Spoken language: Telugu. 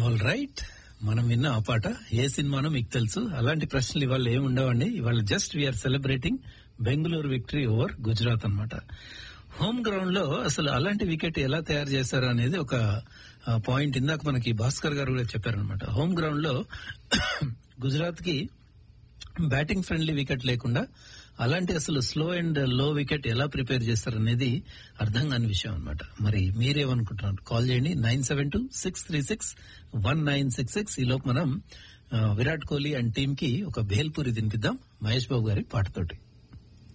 ఆల్ రైట్ మనం విన్న ఆ పాట ఏ సినిమానో మీకు తెలుసు అలాంటి ప్రశ్నలు ఇవాళ ఏమి ఉండవండి ఇవాళ just we are celebrating Bengaluru victory over Gujarat అన్నమాట హోమ్ గ్రౌండ్ లో అసలు అలాంటి వికెట్ ఎలా తయారు చేశారు అనేది ఒక పాయింట్ ఇందాక మనకి భాస్కర్ గారు కూడా చెప్పారనమాట హోమ్ గ్రౌండ్ లో గుజరాత్ కి బ్యాటింగ్ ఫ్రెండ్లీ వికెట్ లేకుండా అలాంటి అసలు స్లో అండ్ లో వికెట్ ఎలా ప్రిపేర్ చేస్తారనేది అర్థం కాని విషయం అనమాట మరి మీరేమనుకుంటున్నారు కాల్ చేయండి nine seven two six three six one nine six six ఈ లోపు మనం ఆ, విరాట్ కోహ్లీ అండ్ టీమ్ కి ఒక భేల్పూరి తినిపిద్దాం మహేష్ బాబు గారి పాటతోటి